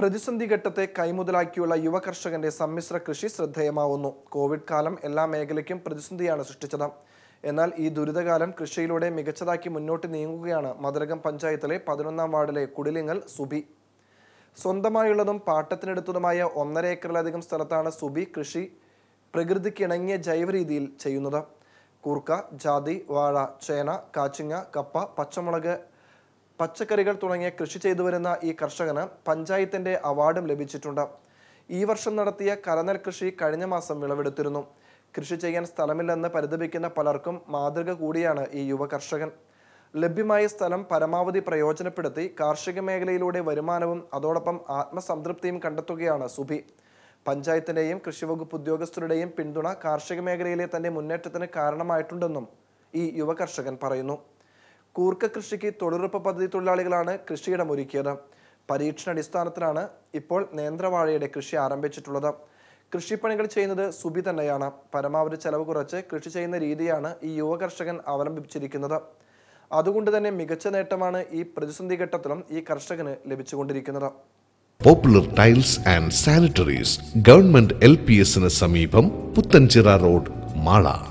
പ്രതിസന്ധി ഘട്ടത്തെ കൈമുതലാക്കിയുള്ള യുവ കർഷകന്റെ സമ്മിശ്ര കൃഷി ശ്രദ്ധേയമാവുന്നു കോവിഡ് കാലം എല്ലാ മേഖലയ്ക്കും പ്രതിസന്ധിയാണ് സൃഷ്ടിച്ചത് എന്നാൽ ഈ ദുരിതകാലം കൃഷിയിലൂടെ മികച്ചതാക്കി മുന്നോട്ട് നീങ്ങുകയാണ് മതിലകം പഞ്ചായത്തിലെ പതിനൊന്നാം വാർഡിലെ കുടിലിങ്ങൽ സുബി സ്വന്തമായുള്ളതും പാട്ടത്തിനെടുത്തതുമായ ഒന്നര ഏക്കറിലധികം സ്ഥലത്താണ് സുബി കൃഷി പ്രകൃതിക്കിണങ്ങിയ ജൈവ രീതിയിൽ ചെയ്യുന്നത് കൂർക്ക ജാതി വാഴ ചേന കാച്ചിങ്ങ കപ്പ പച്ചമുളക് പച്ചക്കറികൾ തുടങ്ങിയ കൃഷി ചെയ്തു വരുന്ന ഈ കർഷകന് പഞ്ചായത്തിന്റെ അവാർഡും ലഭിച്ചിട്ടുണ്ട് ഈ വർഷം നടത്തിയ കലനൽ കൃഷി കഴിഞ്ഞ മാസം വിളവെടുത്തിരുന്നു കൃഷി ചെയ്യാൻ സ്ഥലമില്ലെന്ന് പരിതപിക്കുന്ന പലർക്കും മാതൃക കൂടിയാണ് ഈ യുവ കർഷകൻ ലഭ്യമായ സ്ഥലം പരമാവധി പ്രയോജനപ്പെടുത്തി കാർഷിക മേഖലയിലൂടെ വരുമാനവും അതോടൊപ്പം ആത്മസംതൃപ്തിയും കണ്ടെത്തുകയാണ് സുബി പഞ്ചായത്തിന്റെയും കൃഷിവകുപ്പ് ഉദ്യോഗസ്ഥരുടെയും പിന്തുണ കാർഷിക മേഖലയിലെ തന്റെ മുന്നേറ്റത്തിന് കാരണമായിട്ടുണ്ടെന്നും ഈ യുവ കർഷകൻ പറയുന്നു കൂർക്ക കൃഷിക്ക് തൊഴിലുറപ്പ് പദ്ധതി തൊഴിലാളികളാണ് കൃഷിയിടം ഒരുക്കിയത് പരീക്ഷണാടിസ്ഥാനത്തിലാണ് ഇപ്പോൾ നേന്ത്രവാഴയുടെ കൃഷി ആരംഭിച്ചിട്ടുള്ളത് കൃഷിപ്പണികൾ ചെയ്യുന്നത് സുബി തന്നെയാണ് പരമാവധി ചെലവ് കുറച്ച് കൃഷി ചെയ്യുന്ന രീതിയാണ് ഈ യുവ കർഷകൻ അവലംബിച്ചിരിക്കുന്നത് അതുകൊണ്ട് തന്നെ മികച്ച നേട്ടമാണ് ഈ പ്രതിസന്ധി ഘട്ടത്തിലും ഈ കർഷകന് ലഭിച്ചുകൊണ്ടിരിക്കുന്നത് popular tiles and sanitaries government L P എസിന് സമീപം പുത്തൻചിറ റോഡ് മാള